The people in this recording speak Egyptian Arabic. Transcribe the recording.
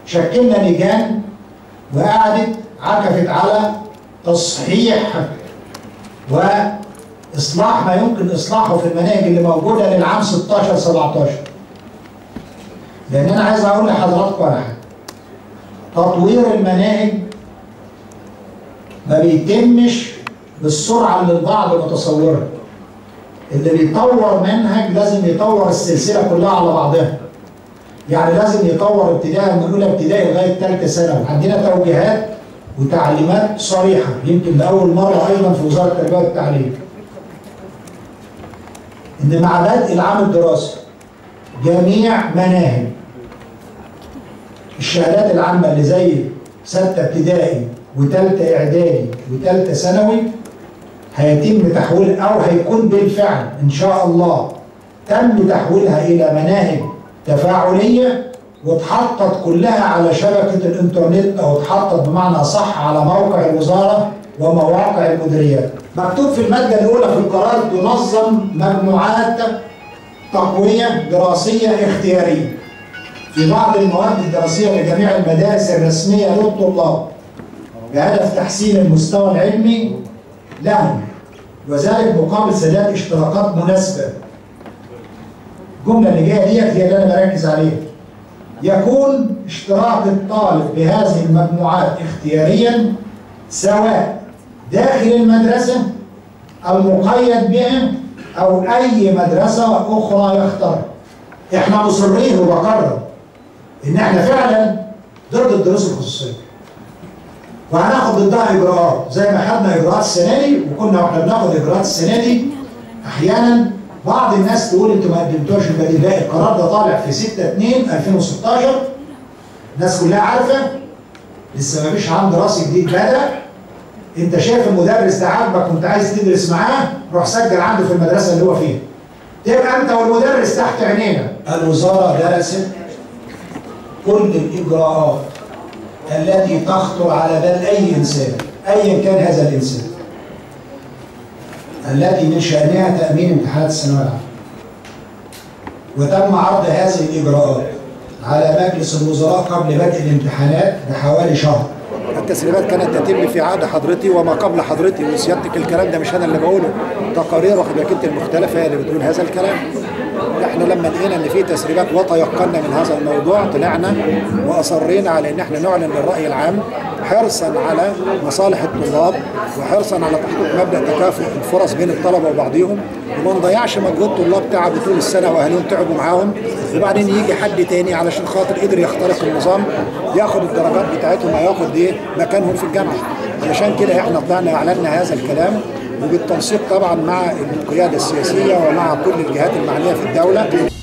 شكلنا لجان وقعدت عكفت على تصحيح واصلاح ما يمكن اصلاحه في المناهج اللي موجوده للعام 16 17 لان انا عايز اقول لحضراتكم على حاجه تطوير المناهج ما بيتمش بالسرعه اللي البعض متصورها اللي بيطور منهج لازم يطور السلسله كلها على بعضها يعني لازم يطور ابتداء من اولى ابتدائي لغايه ثالثه ثانوي عندنا توجيهات وتعليمات صريحه يمكن لاول مره ايضا في وزاره التربيه والتعليم ان مع بدء العام الدراسي جميع مناهج الشهادات العامه اللي زي سته ابتدائي وثالثه اعدادي وثالثه ثانوي هيتم تحويل او هيكون بالفعل ان شاء الله تم تحويلها الى مناهج تفاعليه واتحطت كلها على شبكه الانترنت او اتحطت بمعنى صح على موقع الوزاره ومواقع المديريات. مكتوب في الماده الاولى في القرار تنظم مجموعات تقويه دراسيه اختياريه في بعض المواد الدراسيه لجميع المدارس الرسميه للطلاب بهدف تحسين المستوى العلمي لهم وذلك مقابل سداد اشتراكات مناسبه. الجمله اللي جايه ديت هي اللي انا بركز عليها. يكون اشتراك الطالب بهذه المجموعات اختياريا سواء داخل المدرسه المقيد بها او اي مدرسه اخرى يختار. احنا مصرين وبقرر ان احنا فعلا ضد الدروس الخصوصيه. وهناخد ضدها اجراءات زي ما خدنا اجراءات السنه دي وكنا واحنا بناخد اجراءات السنه دي احيانا بعض الناس تقول انتوا ما قدمتوش البديل لا القرار ده طالع في 6 2 2016 الناس كلها عارفه لسه ما فيش عام دراسي جديد بدا انت شايف المدرس ده عاجبك وانت عايز تدرس معاه روح سجل عنده في المدرسه اللي هو فيها تبقى انت والمدرس تحت عينينا الوزاره درست كل الاجراءات التي تخطر على بال اي انسان ايا كان هذا الانسان التي من شانها تامين امتحانات الثانويه العامه وتم عرض هذه الاجراءات على مجلس الوزراء قبل بدء الامتحانات بحوالي شهر التسريبات كانت تتم في عهد حضرتي وما قبل حضرتي وسيادتك الكلام ده مش انا اللي بقوله تقارير واخد بالك انت المختلفه هي اللي بتقول هذا الكلام احنا لما لقينا ان في تسريبات وتيقنا من هذا الموضوع طلعنا واصرينا على ان احنا نعلن للراي العام حرصا على مصالح الطلاب وحرصا على تحقيق مبدا تكافؤ الفرص بين الطلبه وبعضهم وما نضيعش مجهود طلاب تعبوا طول السنه واهاليهم تعبوا معاهم وبعدين يجي حد تاني علشان خاطر قدر يخترق النظام ياخد الدرجات بتاعتهم او ياخد ايه مكانهم في الجامعه علشان كده احنا طلعنا اعلنا هذا الكلام وبالتنسيق طبعا مع القياده السياسيه ومع كل الجهات المعنيه في الدوله